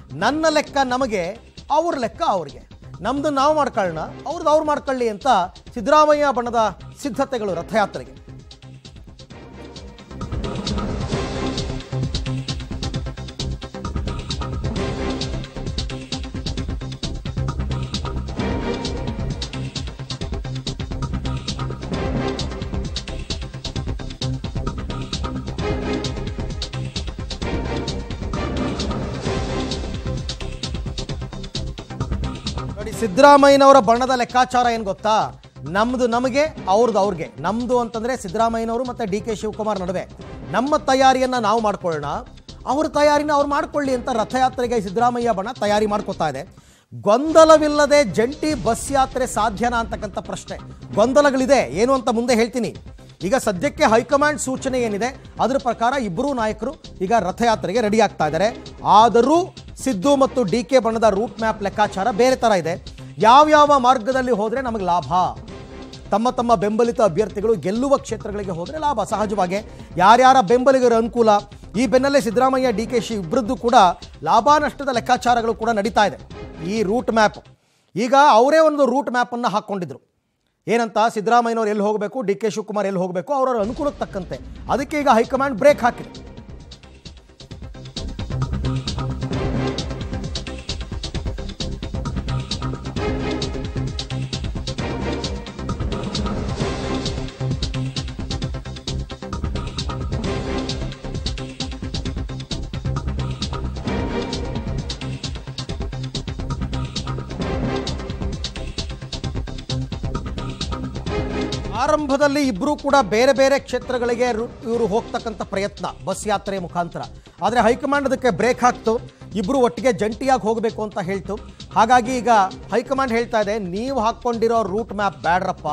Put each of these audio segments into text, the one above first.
ನನ್ನ ಲೆಕ್ಕ ನಮಗೆ ಅವ್ರ ಲೆಕ್ಕ ಅವ್ರಿಗೆ ನಮ್ದು ನಾವು ಮಾಡ್ಕೊಳ್ಳೋಣ ಅವ್ರದ್ದು ಅವ್ರು ಮಾಡ್ಕೊಳ್ಳಿ ಅಂತ ಸಿದ್ದರಾಮಯ್ಯ ಬಣದ ಸಿದ್ಧತೆಗಳು ರಥಯಾತ್ರೆಗೆ ನೋಡಿ ಸಿದ್ದರಾಮಯ್ಯನವರ ಬಣ್ಣದ ಲೆಕ್ಕಾಚಾರ ಏನು ಗೊತ್ತಾ ನಮ್ದು ನಮಗೆ ಅವ್ರದ್ದು ಅವ್ರಿಗೆ ನಮ್ದು ಅಂತಂದ್ರೆ ಸಿದ್ದರಾಮಯ್ಯನವರು ಮತ್ತೆ ಡಿ ಕೆ ಶಿವಕುಮಾರ್ ನಡುವೆ ನಮ್ಮ ತಯಾರಿಯನ್ನ ನಾವು ಮಾಡ್ಕೊಳ್ಳೋಣ ಅವ್ರ ತಯಾರಿನ ಅವ್ರು ಮಾಡ್ಕೊಳ್ಳಿ ಅಂತ ರಥಯಾತ್ರೆಗೆ ಸಿದ್ದರಾಮಯ್ಯ ಬಣ ತಯಾರಿ ಮಾಡ್ಕೋತಾ ಇದೆ ಗೊಂದಲವಿಲ್ಲದೆ ಜಂಟಿ ಬಸ್ ಯಾತ್ರೆ ಸಾಧ್ಯನಾ ಅಂತಕ್ಕಂಥ ಪ್ರಶ್ನೆ ಗೊಂದಲಗಳಿದೆ ಏನು ಅಂತ ಮುಂದೆ ಹೇಳ್ತೀನಿ ಈಗ ಸದ್ಯಕ್ಕೆ ಹೈಕಮಾಂಡ್ ಸೂಚನೆ ಏನಿದೆ ಅದರ ಪ್ರಕಾರ ಇಬ್ಬರೂ ನಾಯಕರು ಈಗ ರಥಯಾತ್ರೆಗೆ ರೆಡಿ ಆಗ್ತಾ ಇದ್ದಾರೆ ಆದರೂ ಸಿದ್ದು ಮತ್ತು ಡಿ ಕೆ ಬಣ್ಣದ ರೂಟ್ ಮ್ಯಾಪ್ ಲೆಕ್ಕಾಚಾರ ಬೇರೆ ಥರ ಇದೆ ಯಾವ್ಯಾವ ಮಾರ್ಗದಲ್ಲಿ ಹೋದರೆ ನಮಗೆ ಲಾಭ ತಮ್ಮ ತಮ್ಮ ಬೆಂಬಲಿತ ಅಭ್ಯರ್ಥಿಗಳು ಗೆಲ್ಲುವ ಕ್ಷೇತ್ರಗಳಿಗೆ ಹೋದರೆ ಲಾಭ ಸಹಜವಾಗಿ ಯಾರ್ಯಾರ ಬೆಂಬಲಿಗರ ಅನುಕೂಲ ಈ ಬೆನ್ನಲ್ಲೇ ಸಿದ್ದರಾಮಯ್ಯ ಡಿ ಕೆ ಶಿ ಇಬ್ಬರದ್ದು ಕೂಡ ಲಾಭ ನಷ್ಟದ ಲೆಕ್ಕಾಚಾರಗಳು ಕೂಡ ನಡೀತಾ ಇದೆ ಈ ರೂಟ್ ಮ್ಯಾಪ್ ಈಗ ಅವರೇ ಒಂದು ರೂಟ್ ಮ್ಯಾಪನ್ನು ಹಾಕ್ಕೊಂಡಿದ್ರು ಏನಂತ ಸಿದ್ದರಾಮಯ್ಯನವ್ರು ಎಲ್ಲಿ ಹೋಗಬೇಕು ಡಿ ಕೆ ಶಿವಕುಮಾರ್ ಎಲ್ಲಿ ಹೋಗಬೇಕು ಅವರವರ ಅನುಕೂಲಕ್ಕೆ ತಕ್ಕಂತೆ ಅದಕ್ಕೆ ಈಗ ಹೈಕಮಾಂಡ್ ಬ್ರೇಕ್ ಹಾಕಿದೆ ಆರಂಭದಲ್ಲಿ ಇಬ್ಬರು ಕೂಡ ಬೇರೆ ಬೇರೆ ಕ್ಷೇತ್ರಗಳಿಗೆ ಇವರು ಹೋಗ್ತಕ್ಕಂಥ ಪ್ರಯತ್ನ ಬಸ್ ಯಾತ್ರೆ ಮುಖಾಂತರ ಆದರೆ ಹೈಕಮಾಂಡ್ ಅದಕ್ಕೆ ಬ್ರೇಕ್ ಹಾಕ್ತು ಇಬ್ಬರು ಒಟ್ಟಿಗೆ ಜಂಟಿಯಾಗಿ ಹೋಗಬೇಕು ಅಂತ ಹೇಳ್ತು ಹಾಗಾಗಿ ಈಗ ಹೈಕಮಾಂಡ್ ಹೇಳ್ತಾ ಇದೆ ನೀವು ಹಾಕ್ಕೊಂಡಿರೋ ರೂಟ್ ಮ್ಯಾಪ್ ಬ್ಯಾಡ್ರಪ್ಪ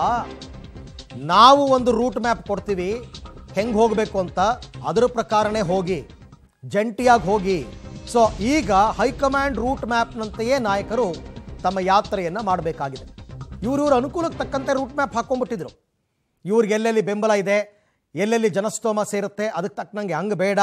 ನಾವು ಒಂದು ರೂಟ್ ಮ್ಯಾಪ್ ಕೊಡ್ತೀವಿ ಹೆಂಗೆ ಹೋಗಬೇಕು ಅಂತ ಅದರ ಪ್ರಕಾರನೇ ಹೋಗಿ ಜಂಟಿಯಾಗಿ ಹೋಗಿ ಸೊ ಈಗ ಹೈಕಮಾಂಡ್ ರೂಟ್ ಮ್ಯಾಪ್ನಂತೆಯೇ ನಾಯಕರು ತಮ್ಮ ಯಾತ್ರೆಯನ್ನು ಮಾಡಬೇಕಾಗಿದೆ ಇವ್ರಿವ್ರ ಅನುಕೂಲಕ್ಕೆ ತಕ್ಕಂತೆ ರೂಟ್ ಮ್ಯಾಪ್ ಹಾಕ್ಕೊಂಡ್ಬಿಟ್ಟಿದ್ರು ಇವ್ರಿಗೆ ಎಲ್ಲೆಲ್ಲಿ ಬೆಂಬಲ ಇದೆ ಎಲ್ಲೆಲ್ಲಿ ಜನಸ್ತೋಮ ಸೇರುತ್ತೆ ಅದಕ್ಕೆ ತಕ್ಕನಂಗೆ ಹಂಗೆ ಬೇಡ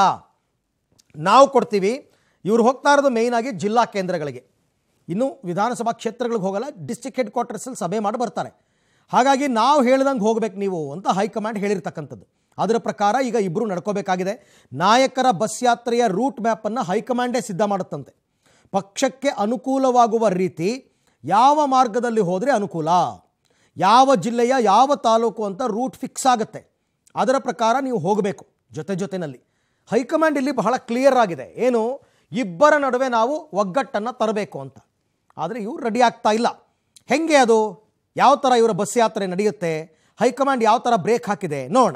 ನಾವು ಕೊಡ್ತೀವಿ ಇವ್ರು ಹೋಗ್ತಾ ಇರೋದು ಮೇಯ್ನಾಗಿ ಜಿಲ್ಲಾ ಕೇಂದ್ರಗಳಿಗೆ ಇನ್ನು ವಿಧಾನಸಭಾ ಕ್ಷೇತ್ರಗಳಿಗೆ ಹೋಗಲ್ಲ ಡಿಸ್ಟಿಕ್ ಹೆಡ್ ಕ್ವಾರ್ಟರ್ಸಲ್ಲಿ ಸಭೆ ಮಾಡಿ ಬರ್ತಾರೆ ಹಾಗಾಗಿ ನಾವು ಹೇಳ್ದಂಗೆ ಹೋಗ್ಬೇಕು ನೀವು ಅಂತ ಹೈಕಮಾಂಡ್ ಹೇಳಿರ್ತಕ್ಕಂಥದ್ದು ಅದರ ಪ್ರಕಾರ ಈಗ ಇಬ್ಬರು ನಡ್ಕೋಬೇಕಾಗಿದೆ ನಾಯಕರ ಬಸ್ ಯಾತ್ರೆಯ ರೂಟ್ ಮ್ಯಾಪನ್ನು ಹೈಕಮಾಂಡೇ ಸಿದ್ಧ ಮಾಡುತ್ತಂತೆ ಪಕ್ಷಕ್ಕೆ ಅನುಕೂಲವಾಗುವ ರೀತಿ ಯಾವ ಮಾರ್ಗದಲ್ಲಿ ಹೋದರೆ ಅನುಕೂಲ ಯಾವ ಜಿಲ್ಲೆಯ ಯಾವ ತಾಲೂಕು ಅಂತ ರೂಟ್ ಫಿಕ್ಸ್ ಆಗುತ್ತೆ ಅದರ ಪ್ರಕಾರ ನೀವು ಹೋಗಬೇಕು ಜೊತೆ ಜೊತೆನಲ್ಲಿ ಹೈಕಮಾಂಡ್ ಇಲ್ಲಿ ಬಹಳ ಕ್ಲಿಯರ್ ಆಗಿದೆ ಏನು ಇಬ್ಬರ ನಡುವೆ ನಾವು ಒಗ್ಗಟ್ಟನ್ನು ತರಬೇಕು ಅಂತ ಆದರೆ ಇವ್ರು ರೆಡಿ ಆಗ್ತಾ ಇಲ್ಲ ಹೆಂಗೆ ಅದು ಯಾವ ಥರ ಇವರ ಬಸ್ ಯಾತ್ರೆ ನಡೆಯುತ್ತೆ ಹೈಕಮಾಂಡ್ ಯಾವ ಥರ ಬ್ರೇಕ್ ಹಾಕಿದೆ ನೋಡೋಣ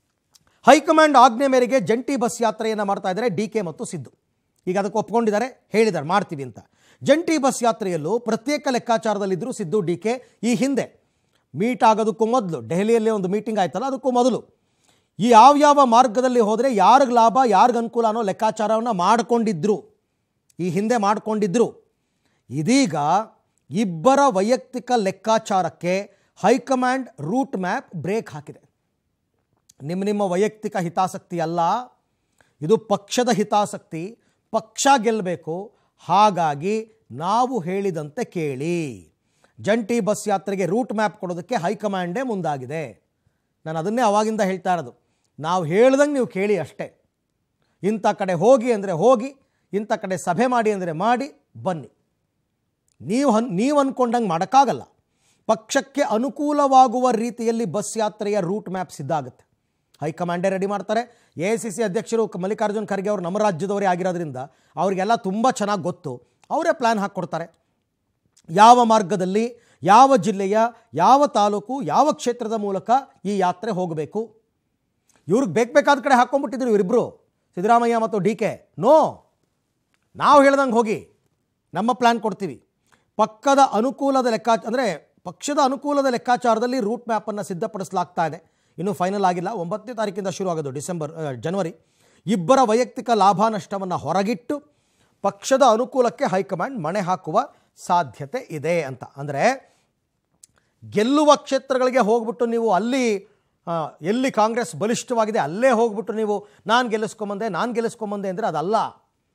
ಹೈಕಮಾಂಡ್ ಆಜ್ಞೆ ಮೇರೆಗೆ ಜಂಟಿ ಬಸ್ ಯಾತ್ರೆಯನ್ನು ಮಾಡ್ತಾ ಇದ್ದಾರೆ ಡಿ ಕೆ ಮತ್ತು ಸಿದ್ದು ಈಗ ಅದಕ್ಕೆ ಒಪ್ಕೊಂಡಿದ್ದಾರೆ ಹೇಳಿದ್ದಾರೆ ಮಾಡ್ತೀವಿ ಅಂತ ಜಂಟಿ ಬಸ್ ಯಾತ್ರೆಯಲ್ಲೂ ಪ್ರತ್ಯೇಕ ಲೆಕ್ಕಾಚಾರದಲ್ಲಿದ್ದರು ಸಿದ್ದು ಡಿ ಕೆ ಈ ಹಿಂದೆ ಮೀಟ್ ಆಗೋದಕ್ಕೂ ಮೊದಲು ದೆಹಲಿಯಲ್ಲಿ ಒಂದು ಮೀಟಿಂಗ್ ಆಯ್ತಲ್ಲ ಅದಕ್ಕೂ ಮೊದಲು ಈ ಯಾವ್ಯಾವ ಮಾರ್ಗದಲ್ಲಿ ಹೋದರೆ ಯಾರಿಗೆ ಲಾಭ ಯಾರಿಗೆ ಅನುಕೂಲ ಅನ್ನೋ ಲೆಕ್ಕಾಚಾರವನ್ನು ಮಾಡಿಕೊಂಡಿದ್ರು ಈ ಹಿಂದೆ ಮಾಡಿಕೊಂಡಿದ್ರು ಇದೀಗ ಇಬ್ಬರ ವೈಯಕ್ತಿಕ ಲೆಕ್ಕಾಚಾರಕ್ಕೆ ಹೈಕಮಾಂಡ್ ರೂಟ್ ಮ್ಯಾಪ್ ಬ್ರೇಕ್ ಹಾಕಿದೆ ನಿಮ್ಮ ನಿಮ್ಮ ವೈಯಕ್ತಿಕ ಹಿತಾಸಕ್ತಿ ಅಲ್ಲ ಇದು ಪಕ್ಷದ ಹಿತಾಸಕ್ತಿ ಪಕ್ಷ ಗೆಲ್ಲಬೇಕು ಹಾಗಾಗಿ ನಾವು ಹೇಳಿದಂತೆ ಕೇಳಿ ಜಂಟಿ ಬಸ್ ಯಾತ್ರೆಗೆ ರೂಟ್ ಮ್ಯಾಪ್ ಕೊಡೋದಕ್ಕೆ ಹೈಕಮಾಂಡೇ ಮುಂದಾಗಿದೆ ನಾನು ಅದನ್ನೇ ಅವಾಗಿಂದ ಹೇಳ್ತಾ ಇರೋದು ನಾವು ಹೇಳ್ದಂಗೆ ನೀವು ಕೇಳಿ ಅಷ್ಟೇ ಇಂಥ ಕಡೆ ಹೋಗಿ ಅಂದರೆ ಹೋಗಿ ಇಂಥ ಕಡೆ ಸಭೆ ಮಾಡಿ ಅಂದರೆ ಮಾಡಿ ಬನ್ನಿ ನೀವು ಹನ್ ನೀವು ಅಂದ್ಕೊಂಡಂಗೆ ಮಾಡೋಕ್ಕಾಗಲ್ಲ ಪಕ್ಷಕ್ಕೆ ಅನುಕೂಲವಾಗುವ ರೀತಿಯಲ್ಲಿ ಬಸ್ ಯಾತ್ರೆಯ ರೂಟ್ ಮ್ಯಾಪ್ ಸಿದ್ಧ ಆಗುತ್ತೆ ಹೈಕಮಾಂಡೇ ರೆಡಿ ಮಾಡ್ತಾರೆ ಎ ಸಿ ಸಿ ಅಧ್ಯಕ್ಷರು ಕ- ಮಲ್ಲಿಕಾರ್ಜುನ್ ಖರ್ಗೆ ಅವರು ನಮ್ಮ ರಾಜ್ಯದವರೇ ಆಗಿರೋದ್ರಿಂದ ಅವರಿಗೆಲ್ಲ ತುಂಬ ಚೆನ್ನಾಗಿ ಗೊತ್ತು ಅವರೇ ಪ್ಲ್ಯಾನ್ ಹಾಕ್ಕೊಡ್ತಾರೆ ಯಾವ ಮಾರ್ಗದಲ್ಲಿ ಯಾವ ಜಿಲ್ಲೆಯ ಯಾವ ತಾಲೂಕು ಯಾವ ಕ್ಷೇತ್ರದ ಮೂಲಕ ಈ ಯಾತ್ರೆ ಹೋಗಬೇಕು ಇವ್ರಿಗೆ ಬೇಕು ಬೇಕಾದ ಕಡೆ ಹಾಕ್ಕೊಂಡ್ಬಿಟ್ಟಿದ್ರು ಇವರಿಬ್ಬರು ಸಿದ್ದರಾಮಯ್ಯ ಮತ್ತು ಡಿ ಕೆ ನೋ ನಾವು ಹೇಳ್ದಂಗೆ ಹೋಗಿ ನಮ್ಮ ಪ್ಲ್ಯಾನ್ ಕೊಡ್ತೀವಿ ಪಕ್ಕದ ಅನುಕೂಲದ ಲೆಕ್ಕಾ ಅಂದರೆ ಪಕ್ಷದ ಅನುಕೂಲದ ಲೆಕ್ಕಾಚಾರದಲ್ಲಿ ರೂಟ್ ಮ್ಯಾಪನ್ನು ಸಿದ್ಧಪಡಿಸಲಾಗ್ತಾ ಇದೆ ಇನ್ನೂ ಫೈನಲ್ ಆಗಿಲ್ಲ ಒಂಬತ್ತನೇ ತಾರೀಕಿಂದ ಶುರು ಆಗೋದು ಡಿಸೆಂಬರ್ ಆ, ಜನವರಿ ಇಬ್ಬರ ವೈಯಕ್ತಿಕ ಲಾಭ ನಷ್ಟವನ್ನು ಹೊರಗಿಟ್ಟು ಪಕ್ಷದ ಅನುಕೂಲಕ್ಕೆ ಹೈಕಮಾಂಡ್ ಮಣೆ ಹಾಕುವ ಸಾಧ್ಯತೆ ಇದೆ ಅಂತ ಅಂದರೆ ಗೆಲ್ಲುವ ಕ್ಷೇತ್ರಗಳಿಗೆ ಹೋಗ್ಬಿಟ್ಟು ನೀವು ಅಲ್ಲಿ ಆ, ಎಲ್ಲಿ ಕಾಂಗ್ರೆಸ್ ಬಲಿಷ್ಠವಾಗಿದೆ ಅಲ್ಲೇ ಹೋಗ್ಬಿಟ್ಟು ನೀವು ನಾನು ಗೆಲ್ಲಿಸ್ಕೊಂಬಂದೆ ನಾನು ಗೆಲ್ಲಿಸ್ಕೊಂಬಂದೆ ಅಂದರೆ ಅದಲ್ಲ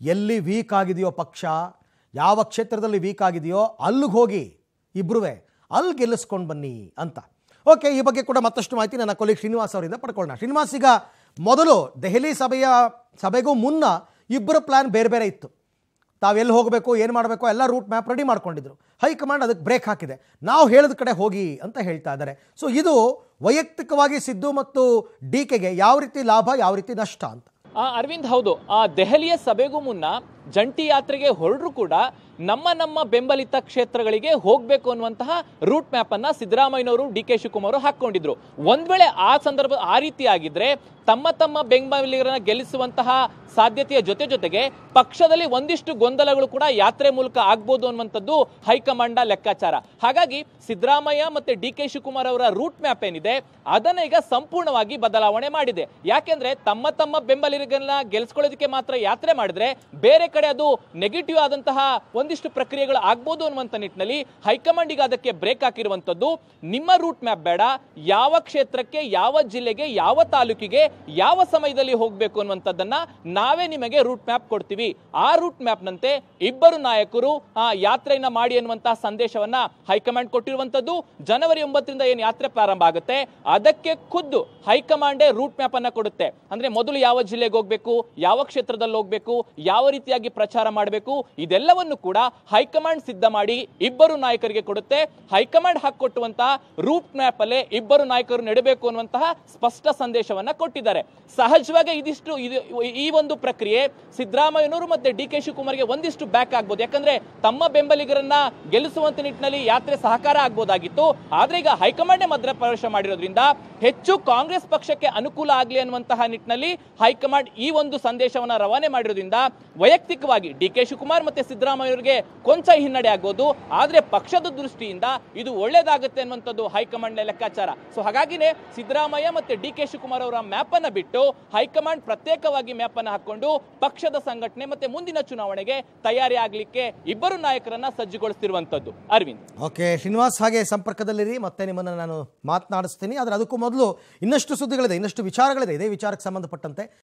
ಎಲ್ಲಿ ವೀಕ್ ಆಗಿದೆಯೋ ಪಕ್ಷ ಯಾವ ಕ್ಷೇತ್ರದಲ್ಲಿ ವೀಕ್ ಆಗಿದೆಯೋ ಅಲ್ಲಿಗೆ ಹೋಗಿ ಇಬ್ರೂ ಅಲ್ಲಿ ಗೆಲ್ಲಿಸ್ಕೊಂಡು ಬನ್ನಿ ಅಂತ ಓಕೆ ಈ ಬಗ್ಗೆ ಕೂಡ ಮತ್ತಷ್ಟು ಮಾಹಿತಿ ನನ್ನ ಕೊಲಿ ಶ್ರೀನಿವಾಸ್ ಅವರಿಂದ ಪಡ್ಕೊಳ್ಳೋಣ ಶ್ರೀನಿವಾಸ್ ಈಗ ಮೊದಲು ದೆಹಲಿ ಸಭೆಯ ಸಭೆಗೂ ಮುನ್ನ ಇಬ್ಬರ ಪ್ಲ್ಯಾನ್ ಬೇರೆ ಬೇರೆ ಇತ್ತು ತಾವೆಲ್ಲಿ ಹೋಗಬೇಕು ಏನು ಮಾಡಬೇಕು ಎಲ್ಲ ರೂಟ್ ಮ್ಯಾಪ್ ರೆಡಿ ಮಾಡ್ಕೊಂಡಿದ್ರು ಹೈಕಮಾಂಡ್ ಅದಕ್ಕೆ ಬ್ರೇಕ್ ಹಾಕಿದೆ ನಾವು ಹೇಳಿದ ಕಡೆ ಹೋಗಿ ಅಂತ ಹೇಳ್ತಾ ಇದ್ದಾರೆ ಸೊ ಇದು ವೈಯಕ್ತಿಕವಾಗಿ ಸಿದ್ದು ಮತ್ತು ಡಿ ಕೆಗೆ ಯಾವ ರೀತಿ ಲಾಭ ಯಾವ ರೀತಿ ನಷ್ಟ ಅಂತ ಆ, ಅರವಿಂದ್ ಹೌದು ಆ ದೆಹಲಿಯ ಸಭೆಗೂ ಮುನ್ನ ಜಂಟಿ ಯಾತ್ರೆಗೆ ಹೊರಡ್ರು ಕೂಡ ನಮ್ಮ ನಮ್ಮ ಬೆಂಬಲಿತ ಕ್ಷೇತ್ರಗಳಿಗೆ ಹೋಗ್ಬೇಕು ಅನ್ನುವಂತಹ ರೂಟ್ ಮ್ಯಾಪ್ ಅನ್ನ ಸಿದ್ದರಾಮಯ್ಯನವರು ಡಿ ಕೆ ಶಿವಕುಮಾರ್ ಹಾಕೊಂಡಿದ್ರು ಒಂದ್ ವೇಳೆ ಆ ಸಂದರ್ಭ ಆ ರೀತಿ ಆಗಿದ್ರೆ ತಮ್ಮ ತಮ್ಮ ಬೆಂಬಲಿಗರನ್ನ ಗೆಲ್ಲಿಸುವಂತಹ ಸಾಧ್ಯತೆಯ ಜೊತೆ ಜೊತೆಗೆ ಪಕ್ಷದಲ್ಲಿ ಒಂದಿಷ್ಟು ಗೊಂದಲಗಳು ಕೂಡ ಯಾತ್ರೆ ಮೂಲಕ ಆಗ್ಬೋದು ಅನ್ನುವಂಥದ್ದು ಹೈಕಮಾಂಡ್ ಲೆಕ್ಕಾಚಾರ ಹಾಗಾಗಿ ಸಿದ್ದರಾಮಯ್ಯ ಮತ್ತೆ ಡಿ ಕೆ ಶಿವಕುಮಾರ್ ಅವರ ರೂಟ್ ಮ್ಯಾಪ್ ಏನಿದೆ ಅದನ್ನ ಈಗ ಸಂಪೂರ್ಣವಾಗಿ ಬದಲಾವಣೆ ಮಾಡಿದೆ ಯಾಕೆಂದ್ರೆ ತಮ್ಮ ತಮ್ಮ ಬೆಂಬಲಿಗರನ್ನ ಗೆಲ್ಸ್ಕೊಳ್ಳೋದಕ್ಕೆ ಮಾತ್ರ ಯಾತ್ರೆ ಮಾಡಿದ್ರೆ ಬೇರೆ ಕಡೆ ಅದು ನೆಗೆಟಿವ್ ಆದಂತಹ ಒಂದಿಷ್ಟು ಪ್ರಕ್ರಿಯೆಗಳು ಆಗ್ಬೋದು ಅನ್ನುವಂಥ ನಿಟ್ಟಿನಲ್ಲಿ ಹೈಕಮಾಂಡ್ ಈಗ ಅದಕ್ಕೆ ಬ್ರೇಕ್ ಹಾಕಿರುವಂತದ್ದು ನಿಮ್ಮ ರೂಟ್ ಮ್ಯಾಪ್ ಬೇಡ ಯಾವ ಕ್ಷೇತ್ರಕ್ಕೆ ಯಾವ ಜಿಲ್ಲೆಗೆ ಯಾವ ತಾಲೂಕಿಗೆ ಯಾವ ಸಮಯದಲ್ಲಿ ಹೋಗಬೇಕು ಅನ್ನುವಂಥದ್ದನ್ನ ನಾವೇ ನಿಮಗೆ ರೂಟ್ ಮ್ಯಾಪ್ ಕೊಡ್ತೀವಿ ಆ ರೂಟ್ ಮ್ಯಾಪ್ ನಂತೆ ಇಬ್ಬರು ನಾಯಕರು ಆ ಯಾತ್ರೆಯನ್ನ ಮಾಡಿ ಅನ್ನುವಂತಹ ಸಂದೇಶವನ್ನ ಹೈಕಮಾಂಡ್ ಕೊಟ್ಟಿರುವಂತದ್ದು ಜನವರಿ ಒಂಬತ್ತರಿಂದ ಏನು ಯಾತ್ರೆ ಪ್ರಾರಂಭ ಆಗುತ್ತೆ ಅದಕ್ಕೆ ಖುದ್ದು ಹೈಕಮಾಂಡೇ ರೂಟ್ ಮ್ಯಾಪ್ ಅನ್ನ ಕೊಡುತ್ತೆ ಅಂದ್ರೆ ಮೊದಲು ಯಾವ ಜಿಲ್ಲೆಗೆ ಹೋಗ್ಬೇಕು ಯಾವ ಕ್ಷೇತ್ರದಲ್ಲಿ ಹೋಗ್ಬೇಕು ಯಾವ ರೀತಿಯಾಗಿ ಪ್ರಚಾರ ಮಾಡಬೇಕು ಇದೆಲ್ಲವನ್ನು ಕೂಡ ಹೈಕಮಾಂಡ್ ಸಿದ್ಧ ಮಾಡಿ ಇಬ್ಬರು ನಾಯಕರಿಗೆ ಕೊಡುತ್ತೆ ಹೈಕಮಾಂಡ್ ಹಾಕೊಟ್ಟುವಂತಹ ರೂಟ್ ಮ್ಯಾಪ್ ಅಲ್ಲೇ ಇಬ್ಬರು ನಾಯಕರು ನೆಡಬೇಕು ಅನ್ನುವಂತಹ ಸ್ಪಷ್ಟ ಸಂದೇಶವನ್ನ ಕೊಟ್ಟಿದ್ದಾರೆ ಸಹಜವಾಗಿ ಇದಿಷ್ಟು ಇದು ಈ ಒಂದು ಪ್ರಕ್ರಿಯೆ ಸಿದ್ದರಾಮಯ್ಯನವರು ಮತ್ತೆ ಡಿ ಕೆ ಶಿವಕುಮಾರ್ಗೆ ಒಂದಿಷ್ಟು ಬ್ಯಾಕ್ ಆಗ್ಬೋದು ಯಾಕಂದ್ರೆ ತಮ್ಮ ಬೆಂಬಲಿಗರನ್ನ ಗೆಲ್ಲಿಸುವಂತ ನಿಟ್ಟಿನಲ್ಲಿ ಯಾತ್ರೆ ಸಹಕಾರ ಆಗ್ಬೋದಾಗಿತ್ತು ಆದ್ರೆ ಈಗ ಹೈಕಮಾಂಡ್ ಮಧ್ಯ ಪ್ರವೇಶ ಮಾಡಿರೋದ್ರಿಂದ ಹೆಚ್ಚು ಕಾಂಗ್ರೆಸ್ ಪಕ್ಷಕ್ಕೆ ಅನುಕೂಲ ಆಗಲಿ ಅನ್ನುವಂತಹ ನಿಟ್ಟಿನಲ್ಲಿ ಹೈಕಮಾಂಡ್ ಈ ಒಂದು ಸಂದೇಶವನ್ನ ರವಾನೆ ಮಾಡಿರೋದ್ರಿಂದ ವೈಯಕ್ತಿಕವಾಗಿ ಡಿ ಕೆ ಶಿವಕುಮಾರ್ ಮತ್ತೆ ಸಿದ್ದರಾಮಯ್ಯವರಿಗೆ ಕೊಂಚ ಹಿನ್ನಡೆ ಆಗ್ಬೋದು ಆದ್ರೆ ಪಕ್ಷದ ದೃಷ್ಟಿಯಿಂದ ಇದು ಒಳ್ಳೇದಾಗುತ್ತೆ ಅನ್ನುವಂಥದ್ದು ಹೈಕಮಾಂಡ್ ಲೆಕ್ಕಾಚಾರ ಸೊ ಹಾಗಾಗಿನೇ ಸಿದ್ದರಾಮಯ್ಯ ಮತ್ತೆ ಡಿ ಕೆ ಶಿವಕುಮಾರ್ ಅವರ ಮ್ಯಾಪ್ ಅನ್ನ ಬಿಟ್ಟು ಹೈಕಮಾಂಡ್ ಪ್ರತ್ಯೇಕವಾಗಿ ಮ್ಯಾಪ್ ಅನ್ನ ಹಾಕೊಂಡು ಪಕ್ಷದ ಸಂಘಟನೆ ಮತ್ತೆ ಮುಂದಿನ ಚುನಾವಣೆಗೆ ತಯಾರಿ ಆಗ್ಲಿಕ್ಕೆ ಇಬ್ಬರು ನಾಯಕರನ್ನ ಸಜ್ಜುಗೊಳಿಸ್ತಿರುವಂತದ್ದು ಅರವಿಂದ್ ಓಕೆ ಶ್ರೀನಿವಾಸ್ ಹಾಗೆ ಸಂಪರ್ಕದಲ್ಲಿರಿ ಮತ್ತೆ ನಿಮ್ಮನ್ನು ನಾನು ಮಾತನಾಡಿಸ್ತೀನಿ ಆದರೆ ಅದಕ್ಕೂ ಮೊದಲು ಇನ್ನಷ್ಟು ಸುದ್ದಿಗಳಿದೆ ಇನ್ನಷ್ಟು ವಿಚಾರಗಳಿದೆ ಇದೇ ವಿಚಾರಕ್ಕೆ ಸಂಬಂಧಪಟ್ಟಂತೆ